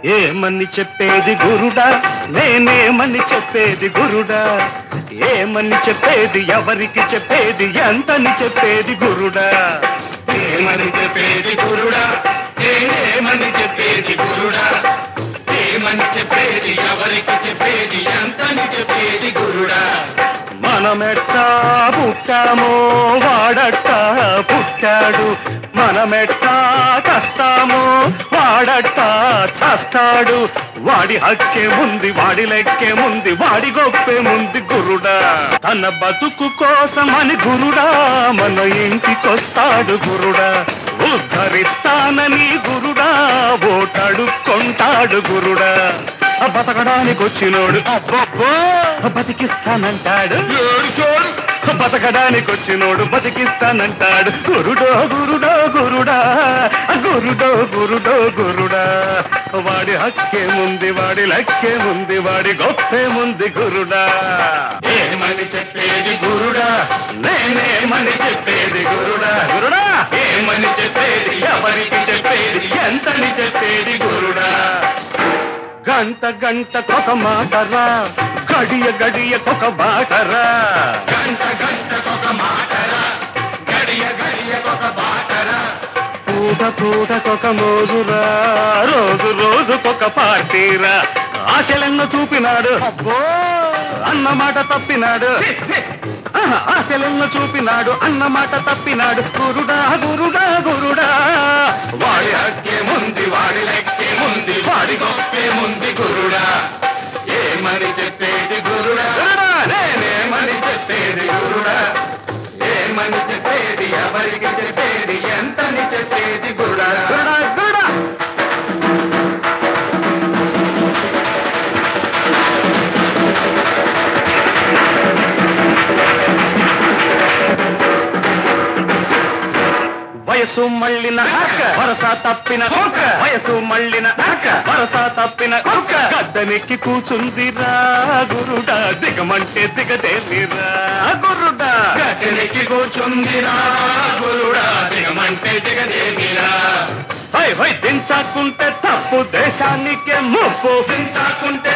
ఏమని చెప్పేది గురుడా నేనేమని చెప్పేది గురుడా ఏమని చెప్పేది ఎవరికి చెప్పేది ఎంతని చెప్పేది గురుడా ఏమని చెప్పేది గురుడా నేనేమని చెప్పేది గురుడా ఏమని చెప్పేది ఎవరికి చెప్పేది ఎంతని చెప్పేది గురుడా మనమెట్టా పుట్టామో వాడట్టా పుట్టాడు మనమెట్టా కస్తామో వాడట్టా చస్తాడు వాడి హక్కే ముంది వాడి లెక్కే ముంది వాడి గొప్పే ముంది గురుడా తన బతుకు కోసమని గురుడా మన ఇంటికొస్తాడు గురుడా ఉద్ధరిస్తానని గురుడా ఓటడుక్కొంటాడు గురుడా ఆ బతకడానికి వచ్చినోడు అబ్బబ్బో బతికిస్తానంటాడు బతకడానికి వచ్చినోడు బతికిస్తానంటాడు గురుడో గురుడో గురుడా గురుడో గురుడో గురుడా వాడి హక్కే ముంది వాడి లక్కే ముంది వాడి గొప్పే ముంది గురుడా ఏమని చెప్పేది గురుడా నేనేమని చెప్పేది గురుడా గురుడా ఏమని చెప్పేది ఎవరికి చెప్పేది ఎంతని చెప్పేది గురుడా గంట గంటకొక మాటరా గడియ గడియకొక బాటరా గంట గంటకొక మాటరా గడియ గడియకొక బాటరా పూట పూటకొక మోజురా రోజు రోజుకొక పార్టీరా ఆశలెన్నో చూపినాడు అబ్బో అన్న మాట తప్పినాడు ఆహా, ఆశలెన్నో చూపినాడు అన్న మాట తప్పినాడు గురుడా గురుడా గురుడా వాడి హక్కే ముంది వాడి లెక్కే ముంది వాడి గొప్పే ముంది గురుడా ఏమని చెప్పేది గురుడా గురుడా, నేనేమని చెప్పేది గురుడా ఏమని చెప్పేది ఎవరికి చెప్పేది ఎంతని చెప్పేది గురుడా గురుడా గురుడా వయసు మళ్ళిన వరస తప్పిన వయసు మళ్ళిన వరస తప్పిన గద్దెనెక్కి కూచుందిరా గురుడా దిగమంటే దిగదేమిరా గురుడా గట్టెనికి కూర్చుందిరా గురుడా దిగమంటే దిగదేమిరా హై హై దించాకుంటే తప్పు దేశానికే ముప్పు దించాకుంటే